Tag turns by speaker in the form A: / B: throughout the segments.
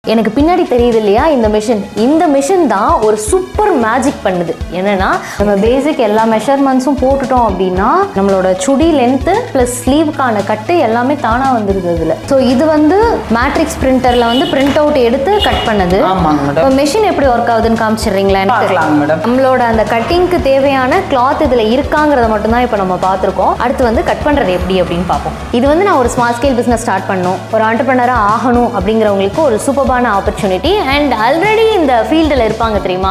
A: எனக்கு பின்னாடி தெரியுது இல்லையா இந்த மிஷின் இந்த மிஷின் தான் ஒரு சூப்பர் மேஜிக் பண்ணுது என்னன்னா நம்ம பேசிக் எல்லா மெஷர்மெண்ட்ஸும் போட்டுட்டோம் அப்படின்னா நம்மளோட சுடி லென்த்து ப்ளஸ் ஸ்லீவுக்கான கட்டு எல்லாமே தானாக வந்துருது இதில் ஸோ இது வந்து மேட்ரிக்ஸ் பிரிண்டரில் வந்து பிரிண்ட் அவுட் எடுத்து கட் பண்ணுது
B: ஆமாங்க மேடம்
A: இப்போ மிஷின் எப்படி ஒர்க் ஆகுதுன்னு காமிச்சிடுறீங்களா எனக்கு
B: பார்க்கலாங்க மேடம்
A: நம்மளோட அந்த கட்டிங்க்கு தேவையான கிளாத் இதில் இருக்காங்கிறத மட்டும்தான் இப்போ நம்ம பார்த்துருக்கோம் அடுத்து வந்து கட் பண்ணுறது எப்படி அப்படின்னு பார்ப்போம் இது வந்து நான் ஒரு ஸ்மால் ஸ்கேல் பிஸ்னஸ் ஸ்டார்ட் பண்ணணும் ஒரு ஆண்டர்பனராக ஆகணும் அப்படிங்கிறவங்களுக்கு ஒரு சூப்பர்பான ஆப்பர்ச்சுனிட்டி அண்ட் ஆல்ரெடி இந்த ஃபீல்டில் இருப்பாங்க தெரியுமா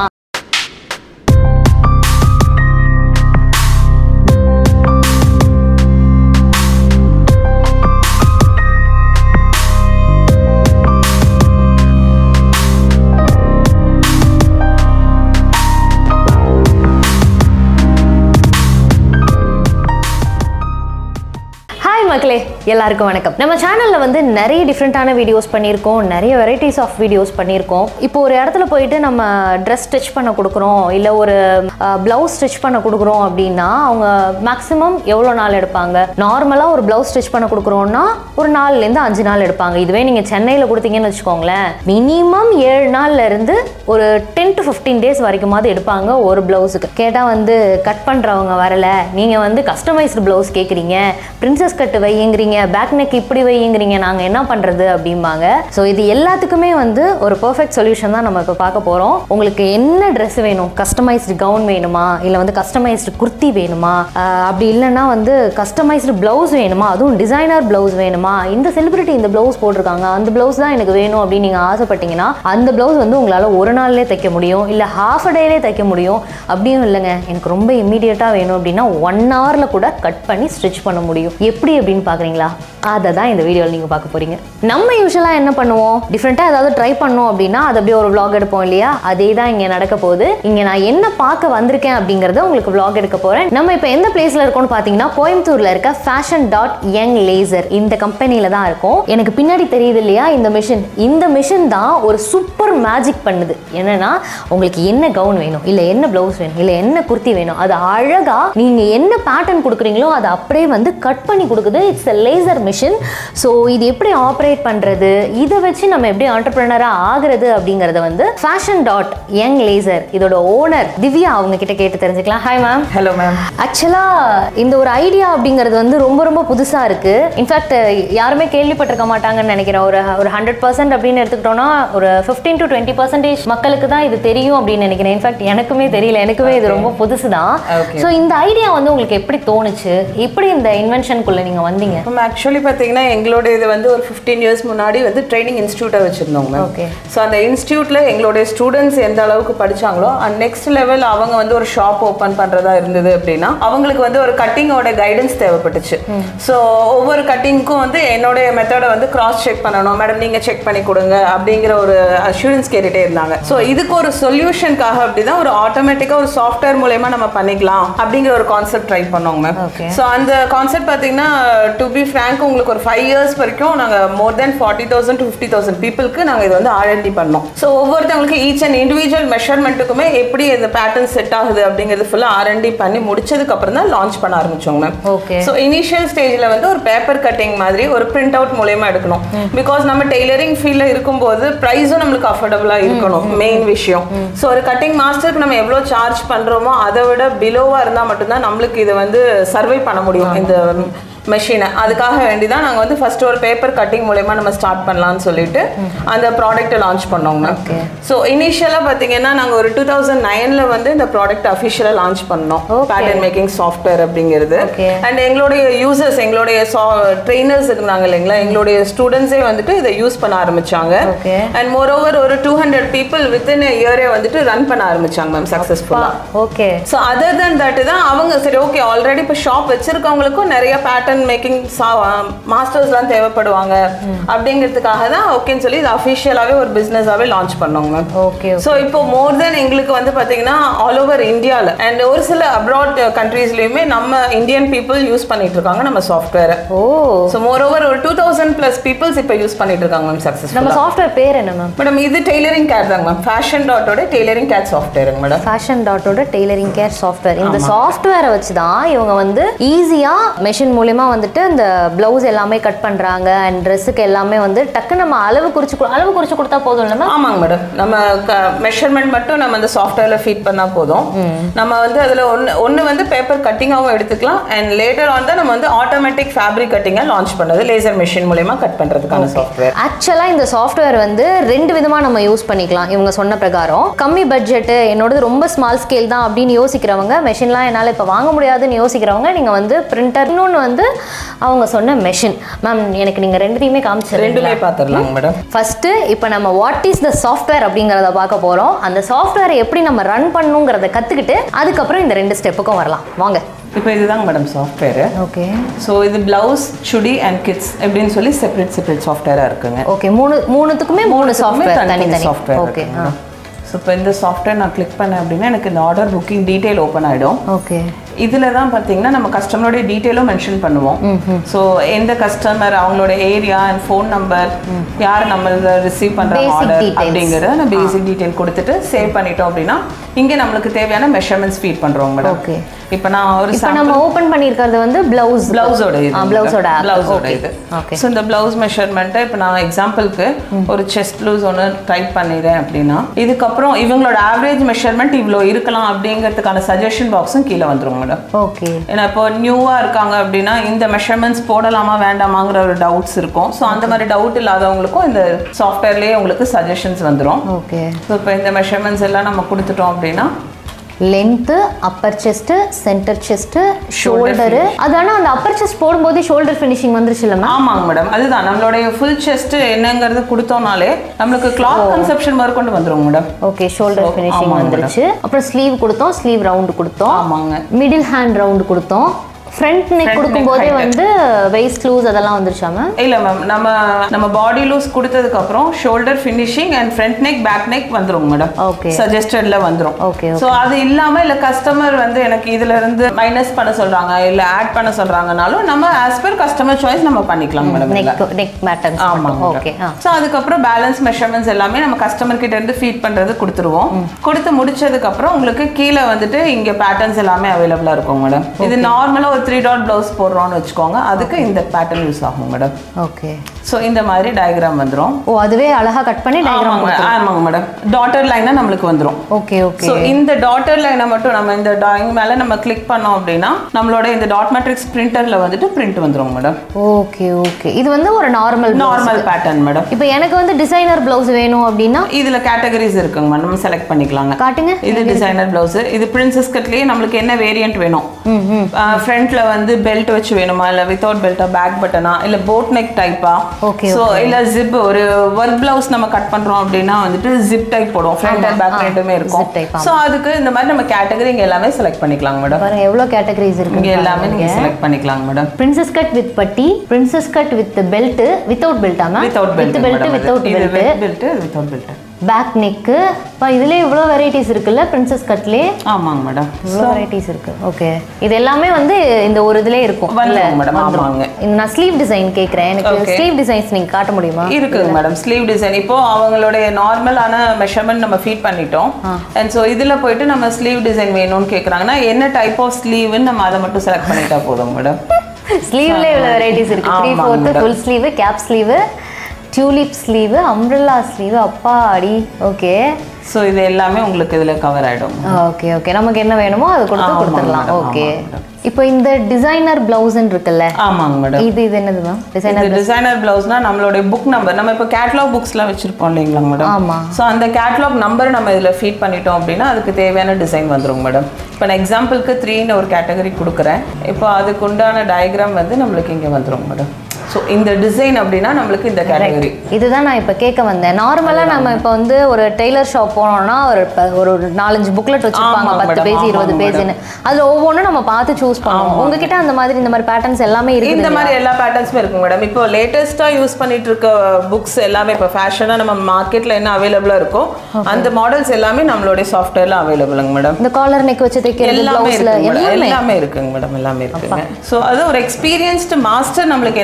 A: ஹாய் மக்களே எல்லாருக்கும் வணக்கம் நம்ம சேனலில் வந்து நிறைய டிஃப்ரெண்ட்டான வீடியோஸ் பண்ணியிருக்கோம் நிறைய வெரைட்டிஸ் ஆஃப் வீடியோஸ் பண்ணியிருக்கோம் இப்போ ஒரு இடத்துல போயிட்டு நம்ம ட்ரெஸ் ஸ்டிச் பண்ண கொடுக்குறோம் இல்லை ஒரு ப்ளவுஸ் ஸ்டிச் பண்ண கொடுக்குறோம் அப்படின்னா அவங்க மேக்ஸிமம் எவ்வளோ நாள் எடுப்பாங்க நார்மலாக ஒரு ப்ளவுஸ் ஸ்டிச் பண்ண கொடுக்குறோன்னா ஒரு நாலுலேருந்து அஞ்சு நாள் எடுப்பாங்க இதுவே நீங்கள் சென்னையில் கொடுத்தீங்கன்னு வச்சுக்கோங்களேன் மினிமம் ஏழு நாள்ல இருந்து ஒரு டென் டு ஃபிஃப்டீன் டேஸ் வரைக்குமாவது எடுப்பாங்க ஒரு ப்ளவுஸுக்கு கேட்டால் வந்து கட் பண்ணுறவங்க வரல நீங்கள் வந்து கஸ்டமைஸ்டு ப்ளவுஸ் கேட்குறீங்க பிரின்சஸ் கட்டு வையுங்கிறீங்க பேக் நெக் இப்படி வையுங்கிறீங்க நாங்கள் என்ன பண்ணுறது அப்படிம்பாங்க ஸோ இது எல்லாத்துக்குமே வந்து ஒரு பர்ஃபெக்ட் சொல்யூஷன் தான் நம்ம இப்போ பார்க்க போகிறோம் உங்களுக்கு என்ன ட்ரெஸ் வேணும் கஸ்டமைஸ்டு கவுன் வேணுமா இல்லை வந்து கஸ்டமைஸ்டு குர்த்தி வேணுமா ஆஹ் அப்படி இல்லைன்னா வந்து கஸ்டமைஸ்டு ப்ளவுஸ் வேணுமா அதுவும் டிசைனர் ப்ளவுஸ் வேணுமா இந்த செலிபிரிட்டி இந்த ப்ளவுஸ் போட்டிருக்காங்க அந்த ப்ளவுஸ் தான் எனக்கு வேணும் அப்படின்னு நீங்கள் ஆசைப்பட்டீங்கன்னா அந்த ப்ளவுஸ் வந்து உங்களால் ஒரு நாள்லேயே தைக்க முடியும் இல்லை ஹாஃப் அ டேலே தைக்க முடியும் அப்படியும் இல்லைங்க எனக்கு ரொம்ப இம்மீடியட்டாக வேணும் அப்படின்னா ஒன் ஹவரில் கூட கட் பண்ணி ஸ்டிச் பண்ண முடியும் எப்படி அப்படின்னு பார்க்குறீங்களா அதை தான் இந்த வீடியோவில் நீங்கள் பார்க்க போகிறீங்க நம்ம யூஸ்வலாக என்ன பண்ணுவோம் டிஃப்ரெண்ட்டாக ஏதாவது ட்ரை பண்ணோம் அப்படின்னா அது அப்படியே ஒரு vlog எடுப்போம் இல்லையா அதே தான் இங்கே நடக்க போகுது இங்கே நான் என்ன பார்க்க வந்திருக்கேன் அப்படிங்கிறத உங்களுக்கு vlog எடுக்க போகிறேன் நம்ம இப்போ எந்த பிளேஸில் இருக்கோம்னு பார்த்தீங்கன்னா கோயம்புத்தூரில் இருக்க ஃபேஷன் டாட் யங் லேசர் இந்த கம்பெனியில் தான் இருக்கும் எனக்கு பின்னாடி தெரியுது இல்லையா இந்த மிஷின் இந்த மிஷின் தான் ஒரு சூப்பர் மேஜிக் பண்ணுது என்னன்னா உங்களுக்கு என்ன கவுன் வேணும் இல்லை என்ன ப்ளவுஸ் வேணும் இல்லை என்ன குர்த்தி வேணும் அது அழகா நீங்க என்ன பேட்டர்ன் கொடுக்குறீங்களோ அதை அப்படியே வந்து கட் பண்ணி கொடுக்குது it's a laser machine so இது எப்படி ஆப்ரேட் பண்றது இதை வச்சு நம்ம எப்படி ஆண்டர்பிரினராக ஆகுறது அப்படிங்கறத வந்து ஃபேஷன் டாட் யங் லேசர் இதோட ஓனர் திவ்யா அவங்க கிட்ட கேட்டு தெரிஞ்சுக்கலாம் ஹாய் மேம்
B: ஹலோ மேம்
A: ஆக்சுவலாக இந்த ஒரு ஐடியா அப்படிங்கிறது வந்து ரொம்ப ரொம்ப புதுசாக இருக்குது இன்ஃபேக்ட் யாருமே கேள்விப்பட்டிருக்க மாட்டாங்கன்னு நினைக்கிறேன் ஒரு ஒரு ஹண்ட்ரட் பர்சன்ட் அப்படின்னு எடுத்துக்கிட்டோம்னா ஒரு ஃபிஃப்டீன் டு டுவெண்ட்டி பர்சன்டேஜ் மக்களுக்கு தான் இது தெரியும் அப்படின்னு நினைக்கிறேன் இன்ஃபேக்ட் எனக்குமே தெரியல எனக்குமே இது ரொம்ப புதுசு தான்
B: Okay.
A: ஸோ இந்த ஐடியா வந்து உங்களுக்கு எப்படி தோணுச்சு எப்படி இந்த இன்வென்ஷனுக்குள்ளே நீங்கள் வந்தீங்க
B: மேம் ஆக்சுவலி பார்த்தீங்கன்னா எங்களோட இது வந்து ஒரு ஃபிஃப்டீன் இயர்ஸ் முன்னாடி வந்து ட்ரைனிங் இன்ஸ்டியூட்டாக வச்சுருந்தோம் மேம்
A: Okay.
B: ஸோ அந்த இன்ஸ்டியூட்டில் எங்களுடைய ஸ்டூடெண்ட்ஸ் எந்த அளவுக்கு படிச்சாங்களோ அண்ட் நெக்ஸ்ட் லெவல் அவங்க வந்து ஒரு ஷாப் ஓப்பன் பண்ணுறதா இருந்தது அப்படின்னா அவங்களுக்கு வந்து ஒரு கட்டிங்கோட கைடன்ஸ் தேவைப்பட்டுச்சு ஸோ ஒவ்வொரு கட்டிங்க்கும் வந்து என்னோட மெத்தடை வந்து கிராஸ் செக் பண்ணணும் மேடம் நீங்கள் செக் பண்ணி கொடுங்க அப்படிங்கிற ஒரு அஷூரன்ஸ் கேட்டுகிட்டே இருந்தாங்க ஸோ இதுக்கு ஒரு சொல்யூஷனுக்காக அப்படி தான் ஒரு ஆட்டோமேட்டிக்காக ஒரு சாஃப்ட்வேர் மூலயமா நம்ம பண்ணிக்கலாம் அப்படிங்கிற ஒரு கான்செப்ட் ட்ரை பண்ணோங்க மேம்
A: Okay.
B: ஸோ அந்த கான்செப்ட் பார்த்தீங்கன்னா டு பி ஃப்ரேங்க் உங்களுக்கு ஒரு ஃபைவ் இயர்ஸ் வரைக்கும் நாங்கள் more than forty thousand to fifty thousand பீப்புளுக்கு நாங்கள் இது வந்து ஆர்என்டி பண்ணோம் ஸோ ஒவ்வொருத்தவங்களுக்கு ஈச் அண்ட் இண்டிவிஜுவல் மெஷர்மெண்ட்டுக்குமே எப்படி இந்த பேட்டர்ன் செட் ஆகுது அப்படிங்கிறது ஃபுல்லாக ஆர்என்டி பண்ணி முடிச்சதுக்கு அப்புறம் தான் லான்ச் பண்ண ஆரம்பிச்சோங்க மேம்
A: ஓகே
B: ஸோ இனிஷியல் ஸ்டேஜில் வந்து ஒரு பேப்பர் கட்டிங் மாதிரி ஒரு பிரிண்ட் அவுட் மூலயமா எடுக்கணும் பிகாஸ் நம்ம டெய்லரிங் ஃபீல்டில் இருக்கும்போது ப்ரைஸும் நம்மளுக்கு அஃபோர்டபுளாக இருக்கணும் மெயின் விஷயம் ஸோ ஒரு கட்டிங் மாஸ்டருக்கு நம்ம எவ்வளோ சார்ஜ் பண்ணுறோமோ அதை விட பிலோவாக இருந்தால் மட்டும்தான் நம்மளுக்கு இதை வந்து சர்வை பண்ண முடியும் இந்த மெஷினை அதுக்காக வேண்டி தான் நாங்கள் வந்து ஃபர்ஸ்ட் ஒரு பேப்பர் கட்டிங் மூலயமா நம்ம ஸ்டார்ட் பண்ணலாம்னு சொல்லிட்டு அந்த ப்ராடக்ட்டை லான்ச் பண்ணோங்க
A: Okay.
B: ஸோ இனிஷியலாக பார்த்தீங்கன்னா நாங்கள் ஒரு டூ தௌசண்ட் நைனில் வந்து இந்த ப்ராடக்ட் அஃபிஷியலாக லான்ச் பண்ணோம்
A: Okay.
B: பேட்டர்ன் மேக்கிங் சாஃப்ட்வேர் அப்படிங்கிறது
A: Okay.
B: அண்ட் எங்களுடைய யூசர்ஸ் எங்களுடைய ட்ரெயினர்ஸ் இருந்தாங்க இல்லைங்களா எங்களுடைய ஸ்டூடெண்ட்ஸே வந்துட்டு இதை யூஸ் பண்ண ஆரம்பிச்சாங்க
A: Okay.
B: அண்ட் மோர் ஓவர் ஒரு டூ ஹண்ட்ரட் பீப்புள் வித்தின் இயரே வந்துட்டு ரன் பண்ண ஆரம்பிச்சாங்க மேம் சக்ஸஸ்ஃபுல்லாக
A: okay
B: so other than that தான் அவங்க சரி ஓகே ஆல்ரெடி இப்போ ஷாப் வச்சிருக்கவங்களுக்கும் நிறைய பேட்டர்ன் மேக்கிங் மாஸ்டர்ஸ்லாம் தேவைப்படுவாங்க அப்படிங்கிறதுக்காக தான் ஓகேன்னு சொல்லி இது அஃபிஷியலாகவே ஒரு பிஸ்னஸாகவே லான்ச் பண்ணோங்க மேம்
A: ஓகே
B: ஸோ இப்போ மோர் தென் எங்களுக்கு வந்து பார்த்தீங்கன்னா ஆல் ஓவர் இந்தியாவில் அண்ட் ஒரு சில அப்ராட் கண்ட்ரீஸ்லையுமே நம்ம இந்தியன் பீப்புள் யூஸ் பண்ணிட்டு இருக்காங்க நம்ம சாஃப்ட்வேரை
A: ஓ
B: ஸோ மோர் ஓவர் ஒரு டூ தௌசண்ட் ப்ளஸ் பீப்புள்ஸ் இப்போ யூஸ் பண்ணிட்டு இருக்காங்க மேம் சக்ஸஸ்
A: நம்ம சாஃப்ட்வேர் பேர் என்ன மேம்
B: மேடம் இது டெய்லரிங் கேட் தாங்க மேம் ஃபேஷன் டாட்டோட டெய்லரிங் கேட் சாஃப்ட்வேருங்க மேடம்
A: ஃபேஷன் டாட்டோட டெய்லரிங் கேர் சாஃப்ட்வேர் இந்த சாஃப்ட்வேரை வச்சு தான் இவங்க வந்து ஈஸியாக மெஷின் மூலயமா மூலியமா வந்துட்டு இந்த பிளவுஸ் எல்லாமே கட் பண்றாங்க அண்ட் ட்ரெஸ்ஸுக்கு எல்லாமே வந்து டக்கு நம்ம அளவு குறிச்சு கு- அளவு குறிச்சு கொடுத்தா போதும் இல்லை மேம்
B: ஆமாங்க மேடம் நம்ம மெஷர்மெண்ட் மட்டும் நம்ம அந்த சாஃப்ட்வேர்ல ஃபீட் பண்ணா போதும் நம்ம வந்து அதுல ஒன்னு ஒன்னு வந்து பேப்பர் கட்டிங்காகவும் எடுத்துக்கலாம் அண்ட் லேட்டர் ஆன் தான் நம்ம வந்து ஆட்டோமேட்டிக் ஃபேப்ரிக் கட்டிங்கா லான்ச் பண்ணது லேசர் மிஷின் மூலயமா கட் பண்றதுக்கான சாஃப்ட்வேர்
A: ஆக்சுவலாக இந்த சாஃப்ட்வேர் வந்து ரெண்டு விதமாக நம்ம யூஸ் பண்ணிக்கலாம் இவங்க சொன்ன பிரகாரம் கம்மி பட்ஜெட்டு என்னோடது ரொம்ப ஸ்மால் ஸ்கேல் தான் அப்படின்னு யோசிக்கிறவங்க மெஷின்லாம் என்னால் இப்போ வாங்க முடியாதுன்னு யோசிக்கிறவங்க நீங்கள் வந்து பிரிண்டர் இன்னொன்று வந்து அவங்க சொன்ன மெஷின் மேம் எனக்கு நீங்கள் ரெண்டுத்தையுமே காமிச்சிருங்க
B: ரெண்டுமே பார்த்துடலாங்க மேடம்
A: ஃபஸ்ட்டு இப்போ நம்ம வாட் இஸ் த சாஃப்ட்வேர் அப்படிங்கிறத பார்க்க போகிறோம் அந்த சாஃப்ட்வேரை எப்படி நம்ம ரன் பண்ணுங்கிறத கற்றுக்கிட்டு அதுக்கப்புறம் இந்த ரெண்டு ஸ்டெப்புக்கும் வரலாம் வாங்க
B: இப்போ இதுதாங்க மேடம் சாஃப்ட்வேர்
A: ஓகே
B: ஸோ இது பிளவுஸ் சுடி அண்ட் கிட்ஸ் எப்படின்னு சொல்லி செப்பரேட் செப்பரேட் சாஃப்ட்வேராக இருக்குங்க
A: ஓகே மூணு மூணுத்துக்குமே மூணு சாஃப்ட்வேர் தனித்தனி
B: சாஃப்ட்வேர்
A: ஓகே ஆ
B: ஸோ இப்போ இந்த சாஃப்ட்வேர் நான் கிளிக் பண்ணேன் அப்படின்னா எனக்கு இந்த ஆர்டர் புக்கிங் டீட்டெயில் ஓப்பன் ஆகிடும்
A: ஓகே
B: இதில் தான் பார்த்தீங்கன்னா நம்ம கஸ்டமரோட டீட்டெயிலும் மென்ஷன் பண்ணுவோம் ஸோ எந்த கஸ்டமர் அவங்களோட ஏரியா அண்ட் ஃபோன் நம்பர் யார் நம்ம ரிசீவ் பண்ணுற
A: Basic
B: ஆர்டர்
A: details.
B: அப்படிங்கிறத நம்ம பேசிக் டீட்டெயில் கொடுத்துட்டு சேவ் பண்ணிட்டோம் அப்படின்னா இங்கே நம்மளுக்கு தேவையான மெஷர்மெண்ட்ஸ் ஃபீட் பண்ணுறோம் மேடம்
A: Okay.
B: இப்போ நான் ஒரு
A: இப்போ நம்ம ஓபன் பண்ணியிருக்கிறது வந்து பிளவுஸ்
B: பிளவுஸோட இது
A: பிளவுஸோட
B: பிளவுஸோட இது
A: ஓகே
B: ஸோ இந்த பிளவுஸ் மெஷர்மெண்ட்டை இப்போ நான் எக்ஸாம்பிளுக்கு ஒரு செஸ்ட் ப்ளவுஸ் ஒன்று டைப் பண்ணிடுறேன் அப்படின்னா இதுக்கப்புறம் இவங்களோட ஆவரேஜ் மெஷர்மெண்ட் இவ்வளோ இருக்கலாம் அப்படிங்கிறதுக்கான சஜஷன் பாக்ஸும் கீழே வந்துரும் மேடம்
A: ஓகே
B: ஏன்னா இப்போ நியூவாக இருக்காங்க அப்படின்னா இந்த மெஷர்மெண்ட்ஸ் போடலாமா வேண்டாமாங்கிற ஒரு டவுட்ஸ் இருக்கும் ஸோ அந்த மாதிரி டவுட் இல்லாதவங்களுக்கும் இந்த சாஃப்ட்வேர்லேயே உங்களுக்கு சஜஷன்ஸ் வந்துடும்
A: ஓகே
B: ஸோ இப்போ இந்த மெஷர்மெண்ட்ஸ் எல்லாம் நம்ம கொடுத்துட்டோம் அப்படின்னா
A: length upper chest centre chest shoulder அது ஆனா அந்த அப்பர் செஸ்ட் போடும்போது ஷோல்டர் ஃபினிஷிங் வந்துருச்சு இல்ல மேம்
B: ஆமாங்க மேடம் அதுதான் நம்மளுடைய ஃபுல் செஸ்ட் என்னங்கிறது கொடுத்தோம்னாலே நம்மளுக்கு கிளாத் கன்செப்ஷன் முதற்கொண்டு வந்துரும் மேடம்
A: ஓகே ஷோல்டர் ஃபினிஷிங்
B: ஆமாங்க
A: வந்துருச்சு அப்புறம் ஸ்லீவ் கொடுத்தோம் ஸ்லீவ் ரவுண்டு கொடுத்தோம்
B: ஆமாங்க
A: மிடில் ஹேண்ட் ரவுண்டு கொடுத்தோம் ஃப்ரண்ட் நெக்
B: neck
A: கொடுக்கும்போதே
B: height.
A: வந்து வெயிஸ்ட் லூஸ் அதெல்லாம் வந்துருச்சா மேம்
B: இல்ல மேம் நம்ம நம்ம பாடி லூஸ் கொடுத்ததுக்கு அப்புறம் shoulder finishing and front neck back neck வந்துரும் மேடம்
A: ஓகே
B: சஜஸ்டட்ல வந்துரும்
A: ஓகே
B: ஸோ அது இல்லாம இல்ல கஸ்டமர் வந்து எனக்கு இதுல இருந்து மைனஸ் பண்ண சொல்றாங்க இல்ல ஆட் பண்ண சொல்றாங்கனாலும் நம்ம ஆஸ் பர் கஸ்டமர் சாய்ஸ் நம்ம பண்ணிக்கலாம் மேடம்
A: நெக் நெக் பேட்டர்ன்ஸ்
B: ஆமாங்க
A: ஓகே ஆ
B: ஸோ அதுக்கப்புறம் பேலன்ஸ் மெஷர்மெண்ட்ஸ் எல்லாமே நம்ம கஸ்டமர் கிட்ட இருந்து ஃபீட் பண்றது கொடுத்துருவோம் கொடுத்து முடிச்சதுக்கு அப்புறம் உங்களுக்கு கீழே வந்துட்டு இங்க பேட்டர்ன்ஸ் எல்லாமே அவைலபிளா இருக்கும் மேடம் இது நார்மலா ஒரு த்ரீ டாட் பிளவுஸ் போடுறோம்னு வச்சுக்கோங்க அதுக்கு இந்த பேட்டர்ன் யூஸ் ஆகும் மேடம்
A: ஓகே
B: ஸோ இந்த மாதிரி டயக்ராம் வந்துரும்
A: ஓ அதுவே அழகா கட் பண்ணி டயக்ராம்
B: ஆமாங்க ஆமாங்க மேடம் டாட்டர் லைனா நம்மளுக்கு வந்துரும்
A: ஓகே ஓகே
B: ஸோ இந்த டாட்டர் லைனை மட்டும் நம்ம இந்த டாயிங் மேல நம்ம கிளிக் பண்ணோம் அப்படின்னா நம்மளோட இந்த டாட் மேட்ரிக்ஸ் பிரிண்டர்ல வந்துட்டு பிரிண்ட் வந்துரும் மேடம்
A: ஓகே ஓகே இது வந்து ஒரு நார்மல்
B: நார்மல் பேட்டர்ன் மேடம்
A: இப்போ எனக்கு வந்து டிசைனர் பிளவுஸ் வேணும் அப்படின்னா
B: இதுல கேட்டகரிஸ் இருக்குங்க மேடம் நம்ம செலக்ட் பண்ணிக்கலாங்க
A: காட்டுங்க
B: இது டிசைனர் பிளவுஸ் இது பிரின்சஸ் கட்லயே நம்மளுக்கு என்ன வேரியன்ட் வேணும் ஃப்ரண்ட்ல வந்து பெல்ட் வச்சு வேணுமா இல்ல வித்தவுட் பெல்ட்டா பேக் பட்டனா இல்ல போட் நெக் டைப்பா
A: Okay,
B: சோ இல்ல ஜிப் ஒரு ஒர்க் பிளவுஸ் நம்ம கட் பண்றோம் அப்படின்னா வந்துட்டு ஜிப் டைப் போடுவோம் ஃப்ரண்ட் அண்ட் பேக் ரெண்டுமே இருக்கும்
A: zip type,
B: சோ அதுக்கு இந்த மாதிரி நம்ம கேட்டகரி இங்க எல்லாமே செலக்ட் பண்ணிக்கலாங்க மேடம்
A: பாருங்க எவ்வளோ கேட்டகரிஸ்
B: இங்க
A: இருக்கு
B: எல்லாமே நீங்க செலக்ட் பண்ணிக்கலாங்க மேடம்
A: பிரின்சஸ் கட் வித் பட்டி princess cut with belt without பெல்ட்டா ma'am
B: without belt
A: with belt without
B: இது
A: belt
B: belt without belt
A: back neck இப்போ இதுல இவ்வளோ வெரைட்டிஸ் இருக்குல்ல பிரின்சஸ் கட்லேயே
B: ஆமாங்க மேடம்
A: இவ்வளோ வெரைட்டிஸ் இருக்கு ஓகே இது எல்லாமே வந்து இந்த ஒரு இதுலயே இருக்கும் இல்ல
B: வந்துருங்க மேடம் ஆமாங்க
A: இந்த நான் ஸ்லீவ் டிசைன் கேட்குறேன் எனக்கு
B: Okay.
A: ஸ்லீவ் டிசைன்ஸ் நீங்க காட்ட முடியுமா
B: இருக்குங்க மேடம் ஸ்லீவ் டிசைன் இப்போ அவங்களுடைய நார்மலான மெஷர்மெண்ட் நம்ம ஃபீட் பண்ணிட்டோம் அண்ட் ஸோ இதுல போயிட்டு நம்ம ஸ்லீவ் டிசைன் வேணும்னு கேக்குறாங்கன்னா என்ன டைப் ஆஃப் ஸ்லீவ்னு நம்ம அதை மட்டும் செலக்ட் பண்ணிட்டா போதும் மேடம்
A: ஸ்லீவ்ல இவ்வளோ வெரைட்டிஸ் இருக்கு த்ரீ
B: ஆமாங்க
A: fourth
B: madam.
A: Full sleeve cap sleeve tulip sleeve umbrella sleeve அப்பாடி ஓகே
B: ஸோ இது எல்லாமே உங்களுக்கு இதுல கவர் ஆயிடும்
A: ஓகே ஓகே நமக்கு என்ன வேணுமோ அது கொடுத்து
B: ஆமாங்க
A: கொடுத்துடலாம்
B: madam,
A: ஓகே
B: ஆமாங்க
A: இப்போ இந்த டிசைனர் பிளவுஸ்ன்னு இருக்குல்ல
B: ஆமாங்க மேடம்
A: இது இது என்னது மேம் டிசைனர்
B: இந்த டிசைனர் பிளவுஸ்னா நம்மளுடைய புக் நம்பர் நம்ம இப்போ கேட்லாக் புக்ஸ்லாம் வச்சிருப்போம் இல்லைங்களா மேடம்
A: ஆமா
B: ஸோ அந்த கேட்லாக் நம்பர் நம்ம இதில் ஃபீட் பண்ணிட்டோம் அப்படின்னா அதுக்கு தேவையான டிசைன் வந்துரும் மேடம் இப்போ நான் எக்ஸாம்பிளுக்கு த்ரீன்னு ஒரு கேட்டகரி கொடுக்குறேன் இப்போ அதுக்கு உண்டான டயக்ராம் வந்து நம்மளுக்கு இங்கே வந்துரும் மேடம் ஸோ இந்த டிசைன் அப்படின்னா நம்மளுக்கு இந்த கேட்டகரி
A: இதுதான் நான் இப்போ கேட்க வந்தேன் நார்மலாக நம்ம இப்போ வந்து ஒரு டெய்லர் ஷாப் போனோம்னா ஒரு ப- ஒரு ஒரு நாலஞ்சு புக்லெட் வச்சிருப்பாங்க
B: ஆமாங்க
A: பத்து
B: madam,
A: பேஜ் இருபது
B: ஆமாங்க
A: பேஜ்னு அதில் ஒவ்வொன்றும் நம்ம பார்த்து சூஸ் பண்ணுவோம் உங்ககிட்ட அந்த மாதிரி இந்த மாதிரி பேட்டர்ன்ஸ் எல்லாமே
B: இந்த
A: இருக்குது
B: மாதிரி எல்லா பேட்டர்ன்ஸுமே இருக்கும் மேடம் இப்போ லேட்டஸ்ட்டாக யூஸ் பண்ணிட்டு இருக்க புக்ஸ் எல்லாமே இப்போ ஃபேஷனாக நம்ம மார்க்கெட்டில் என்ன அவைலபிளாக இருக்கோ அந்த மாடல்ஸ் எல்லாமே நம்மளுடைய சாஃப்ட்வேரில் அவைலபிளுங்க மேடம்
A: இந்த காலர் நெக் வச்சு தைக்கிறது
B: எல்லாமே
A: பிளவுஸ்ல
B: இருக்குங்க மேடம்
A: எல்லாமே
B: எல்லாமே இருக்குங்க மேடம் எல்லாமே இருக்குங்க ஸோ அது ஒரு எக்ஸ்பீரியன்ஸ்டு மாஸ்டர் நம்மளுக்கு என்னென்ன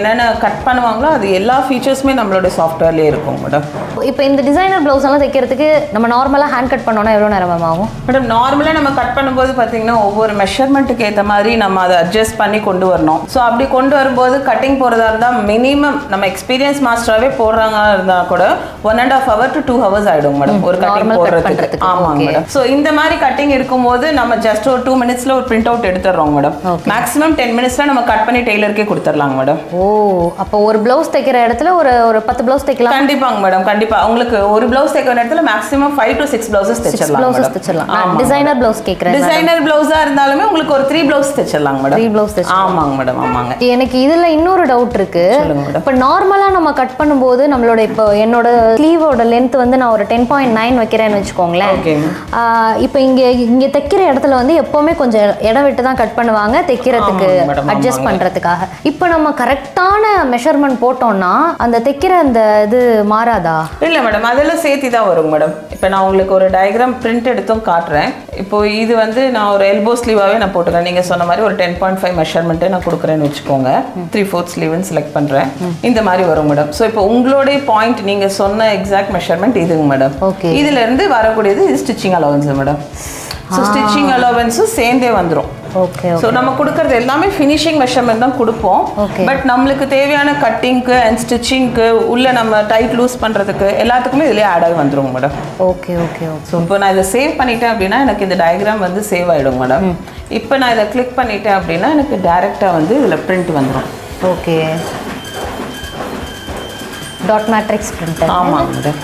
B: கட் பண்ணுவாங்களோ அது எல்லா ஃபீச்சர்ஸுமே நம்மளோட சாஃப்ட்வேர்லேயே இருக்கும் மேடம்
A: இப்போ இந்த டிசைனர் ப்ளவுஸ் எல்லாம் தைக்கிறதுக்கு நம்ம நார்மலாக ஹேண்ட் கட் பண்ணோம்னா எவ்வளோ நேரம் மேம் ஆகும்
B: மேடம் நார்மலாக நம்ம கட் பண்ணும்போது பார்த்தீங்கன்னா ஒவ்வொரு மெஷர்மெண்ட்டுக்கு ஏற்ற மாதிரி நம்ம அதை அட்ஜஸ்ட் பண்ணி கொண்டு வரணும் ஸோ அப்படி கொண்டு வரும்போது கட்டிங் போகிறதா இருந்தால் மினிமம் நம்ம எக்ஸ்பீரியன்ஸ் மாஸ்டராகவே போடுறாங்க இருந்தால் கூட one and half hour to two hours ஆகிடும் மேடம் ஒரு கட்டிங்
A: Normal cut
B: போடுறதுக்கு
A: பண்றதுக்கு.
B: ஆமாங்க
A: Okay.
B: மேடம் ஸோ இந்த மாதிரி கட்டிங் இருக்கும்போது நம்ம ஜஸ்ட் ஒரு டூ மினிட்ஸில் ஒரு பிரிண்ட் அவுட் எடுத்துடுறோம் மேடம் மேக்ஸிமம் டென் மினிட்ஸில் நம்ம கட் பண்ணி டெய்லருக்கே கொடுத்துடலாங்க மேடம்
A: ஓ அப்போ ஒரு ப்ளவுஸ் தைக்கிற இடத்துல ஒரு ஒரு பத்து ப்ளவுஸ் தைக்கலாம்
B: கண்டிப்பாங்க மேடம் கண்டிப்பா உங்களுக்கு ஒரு பிளவுஸ் தைக்கிற இடத்துல maximum five to six blouses தைச்சிடலாம்
A: ப்ளவுசஸ்
B: மேடம்
A: தைச்சிடலாம் நான் டிசைனர் ப்ளவுஸ் கேட்குறேன்
B: டிசைனர் பிளவுஸா இருந்தாலுமே உங்களுக்கு ஒரு த்ரீ பிளவுஸ் தைச்சிடலாங்க மேடம்
A: த்ரீ ப்ளவுஸ் தைச்சு
B: ஆமாங்க மேடம் ஆமாங்க
A: எனக்கு இதுல இன்னொரு டவுட் இருக்கு
B: சொல்லுங்க மேடம்
A: இப்போ நார்மலா நம்ம கட் பண்ணும்போது நம்மளோட இப்போ என்னோட ஸ்லீவோட லென்த் வந்து நான் ஒரு டென் பாயிண்ட் நைன் வைக்கிறேன்னு வச்சுக்கோங்களேன்
B: ஓகேங்க
A: ஆஹ் இப்போ இங்க இங்க தைக்கிற இடத்துல வந்து எப்பவுமே கொஞ்சம் இடம் விட்டு தான் கட் பண்ணுவாங்க தைக்கிறதுக்கு
B: ஆமாங்க madam,
A: அட்ஜஸ்ட் பண்றதுக்காக இப்போ நம்ம கரெக்டான மெஷர்மெண்ட் போட்டோம்னா அந்த தைக்கிற அந்த இது மாறாதா
B: இல்ல மேடம் அதெல்லாம் சேர்த்து தான் வரும் மேடம் இப்போ நான் உங்களுக்கு ஒரு டயக்ராம் பிரிண்ட் எடுத்தும் காட்டுறேன் இப்போ இது வந்து நான் ஒரு எல்போ ஸ்லீவாகவே நான் போட்டுக்கிறேன் நீங்க சொன்ன மாதிரி ஒரு டென் பாயிண்ட் ஃபைவ் மெஷர்மெண்ட்டே நான் கொடுக்குறேன்னு வச்சுக்கோங்க த்ரீ ஃபோர்த் ஸ்லீவ்னு செலக்ட் பண்றேன் இந்த மாதிரி வரும் மேடம் ஸோ இப்போ உங்களுடைய பாயிண்ட் நீங்க சொன்ன எக்ஸாக்ட் மெஷர்மெண்ட் இதுங்க மேடம்
A: ஓகே
B: இதுல இருந்து வரக்கூடியது இது stitching allowance madam so stitching அலவன்ஸும் சேர்ந்தே வந்துரும்
A: ஓகே
B: ஸோ நம்ம கொடுக்கறது எல்லாமே ஃபினிஷிங் மெஷர்மெண்ட் தான் கொடுப்போம்
A: Okay.
B: பட் நம்மளுக்கு தேவையான கட்டிங்க்கு அண்ட் ஸ்டிச்சிங்க்கு உள்ள நம்ம டைட் லூஸ் பண்றதுக்கு எல்லாத்துக்குமே இதுலயே ஆட் ஆகி வந்துரும் madam
A: okay okay okay
B: so இப்போ நான் இதை சேவ் பண்ணிட்டேன் அப்படின்னா எனக்கு இந்த டயக்ராம் வந்து சேவ் ஆயிடும் மேடம் இப்போ நான் இதை கிளிக் பண்ணிட்டேன் அப்படின்னா எனக்கு டைரெக்டாக வந்து இதில் பிரிண்ட் வந்துடும்
A: ஓகே டாட் மேட்ரிக்ஸ் பிரிண்டர்
B: ஆமாம் மேடம்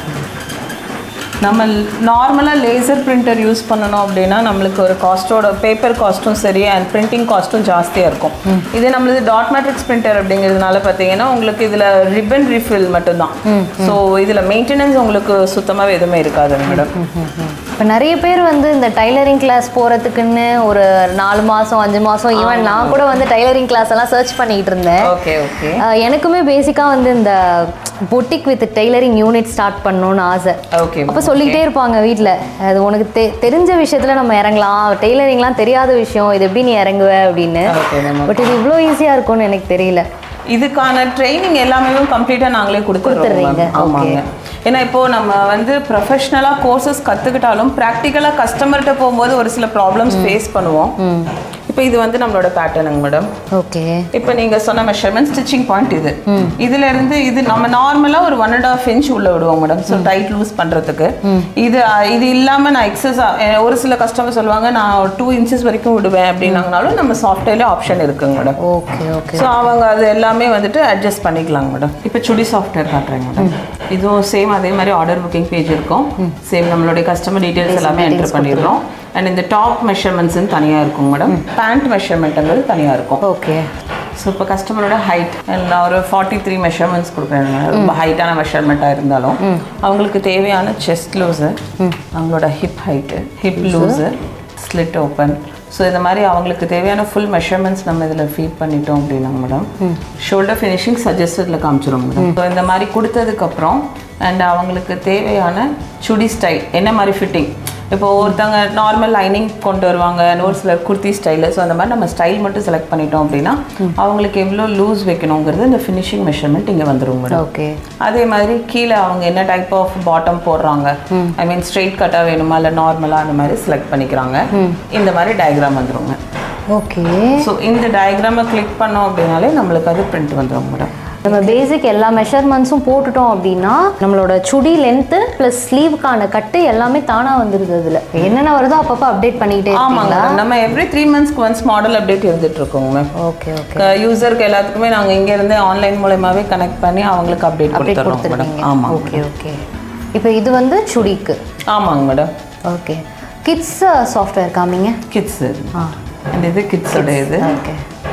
B: நம்ம நார்மலாக லேசர் பிரிண்டர் யூஸ் பண்ணணும் அப்படின்னா நம்மளுக்கு ஒரு காஸ்ட்டோட பேப்பர் காஸ்ட்டும் சரி அண்ட் பிரிண்டிங் காஸ்ட்டும் ஜாஸ்தியாக இருக்கும் இது நம்மளது டாட் மேட்ரிக்ஸ் பிரிண்டர் அப்படிங்கிறதுனால பார்த்தீங்கன்னா உங்களுக்கு இதில் ரிப்பன் ரீஃபில் மட்டும்தான் ஸோ இதில் மெயின்டெனன்ஸ் உங்களுக்கு சுத்தமாகவே எதுவுமே இருக்காது மேடம்
A: இப்போ நிறைய பேர் வந்து இந்த டைலரிங் கிளாஸ் போகிறதுக்குன்னு ஒரு நாலு மாதம் அஞ்சு மாதம் ஈவன் நான் கூட வந்து டைலரிங் கிளாஸ் எல்லாம் சர்ச் பண்ணிட்டு இருந்தேன்
B: ஓகே ஓகே
A: அஹ் எனக்குமே பேசிக்காக வந்து இந்த boutique with tailoring unit start பண்ணணும்னு ஆசை
B: ஓகே
A: அப்போ சொல்லிக்கிட்டே இருப்பாங்க வீட்டில் அது உனக்கு தெ தெரிஞ்ச விஷயத்தில் நம்ம இறங்கலாம் டெய்லரிங்லாம் தெரியாத விஷயம் இது எப்படி நீ இறங்குவ அப்படின்னு
B: ஓகே மேம்
A: பட் இது இவ்வளோ ஈஸியாக இருக்கும்னு எனக்கு தெரியல
B: இதுக்கான ட்ரைனிங் எல்லாமே கம்ப்ளீட்டாக நாங்களே கொடுத்துட்றோம்
A: கொடுத்துடுறீங்க,
B: ma'am. ஆமாங்க ஏன்னா இப்போ நம்ம வந்து ப்ரொஃபஷ்னலாக கோர்சஸ் கற்றுக்கிட்டாலும் ப்ராக்டிக்கலாக கஸ்டமர்கிட்ட போகும்போது ஒரு சில ப்ராப்ளம்ஸ் ஃபேஸ் பண்ணுவோம் இப்போ இது வந்து நம்மளோட பேட்டர்னுங்க மேடம்
A: ஓகே
B: இப்போ நீங்க சொன்ன மெஷர்மெண்ட் ஸ்டிச்சிங் பாயிண்ட் இது இதுல இருந்து இது நம்ம நார்மலா ஒரு ஒன் அண்ட் ஆஃப் இன்ச் உள்ள விடுவோம் மேடம் ஸோ டைட் லூஸ் பண்றதுக்கு இது அஹ், இது இல்லாம நான் எக்ஸஸ் ஒரு சில கஸ்டமர் சொல்லுவாங்க நான் டூ இன்ச்சஸ் வரைக்கும் விடுவேன் அப்படின்னாங்கனாலும் நம்ம சாஃப்ட்வேர்ல ஆப்ஷன் இருக்குங்க மேடம்
A: ஓகே ஓகே
B: ஸோ அவங்க அது எல்லாமே வந்துட்டு அட்ஜஸ்ட் பண்ணிக்கலாங்க மேடம் இப்போ சுடி சாஃப்ட்வேர் காட்டுறேங்க மேடம் இதுவும் சேம் அதே மாதிரி ஆர்டர் புக்கிங் பேஜ் இருக்கும் சேம் நம்மளுடைய கஸ்டமர் டீடைல்ஸ் எல்லாமே என்டர் பண்ணிடுறோம் அண்ட் இந்த டாப் மெஷர்மெண்ட்ஸ்னு தனியாக இருக்கும் மேடம் பேண்ட் மெஷர்மெண்ட்டுங்கிறது தனியாக இருக்கும்
A: ஓகே
B: ஸோ இப்போ கஸ்டமரோட ஹைட் நான் ஒரு ஃபார்ட்டி த்ரீ மெஷர்மெண்ட்ஸ் கொடுக்குறேன் ரொம்ப ஹைட்டான மெஷர்மெண்ட்டாக இருந்தாலும் அவங்களுக்கு தேவையான செஸ்ட் லூஸு அவங்களோட hip height hip loose slit open so இந்த மாதிரி அவங்களுக்கு தேவையான ஃபுல் மெஷர்மெண்ட்ஸ் நம்ம இதில் ஃபீட் பண்ணிட்டோம் அப்படின்னாங்க மேடம் ஷோல்டர் ஃபினிஷிங் சஜஸ்டடில் காமிச்சிரும் மேடம் ஸோ இந்த மாதிரி கொடுத்ததுக்கப்புறம் அண்ட் அவங்களுக்கு தேவையான சுடி ஸ்டைல் என்ன மாதிரி ஃபிட்டிங் இப்போ ஒருத்தவங்க நார்மல் லைனிங் கொண்டு வருவாங்க ஒரு சிலர் குர்த்தி ஸ்டைலு ஸோ அந்த மாதிரி நம்ம ஸ்டைல் மட்டும் செலக்ட் பண்ணிட்டோம் அப்படின்னா அவங்களுக்கு எவ்வளோ லூஸ் வைக்கணுங்கிறது இந்த ஃபினிஷிங் மெஷர்மெண்ட் இங்கே வந்துரும் மேடம்
A: ஓகே
B: அதே மாதிரி கீழே அவங்க என்ன டைப் ஆஃப் பாட்டம் போடுறாங்க ஐ மீன் ஸ்ட்ரெயிட் கட்டாக வேணுமா இல்லை நார்மலாக அந்த மாதிரி செலக்ட் பண்ணிக்கிறாங்க இந்த மாதிரி டயக்ராம் வந்துருங்க
A: ஓகே
B: ஸோ இந்த டயக்ராமை கிளிக் பண்ணோம் அப்படின்னாலே நம்மளுக்கு அது பிரிண்ட் வந்துரும் மேடம்
A: நம்ம பேசிக் எல்லா மெஷர்மெண்ட்ஸும் போட்டுட்டோம் அப்படின்னா நம்மளோட சுடி லென்த்து ப்ளஸ் ஸ்லீவுக்கான கட்டு எல்லாமே தானாக வந்துடுது அதில் என்னென்ன வருதோ அப்பப்போ அப்டேட் பண்ணிக்கிட்டே
B: ஆமாங்க
A: இருக்கீங்களா
B: madam. நம்ம எவ்ரி த்ரீ மந்த்ஸ்க்கு ஒன்ஸ் மாடல் அப்டேட் இருந்துட்டு இருக்கோங்க மேம்
A: ஓகே ஓகே
B: யூசருக்கு எல்லாத்துக்குமே நாங்கள் இங்கேருந்து ஆன்லைன் மூலயமாவே கனெக்ட் பண்ணி அவங்களுக்கு அப்டேட்
A: அப்டேட்
B: கொடுத்துறோம் மேடம்
A: கொடுத்துருக்கீங்க
B: ஆமாம்
A: ஓகே ஓகே இப்போ இது வந்து சுடிக்கு
B: ஆமாங்க மேடம்
A: ஓகே கிட்ஸ் சாஃப்ட்வேர் காமிங்க
B: கிட்ஸ்
A: ஆ
B: அண்ட் இது கிட்ஸோட இது
A: ஓகே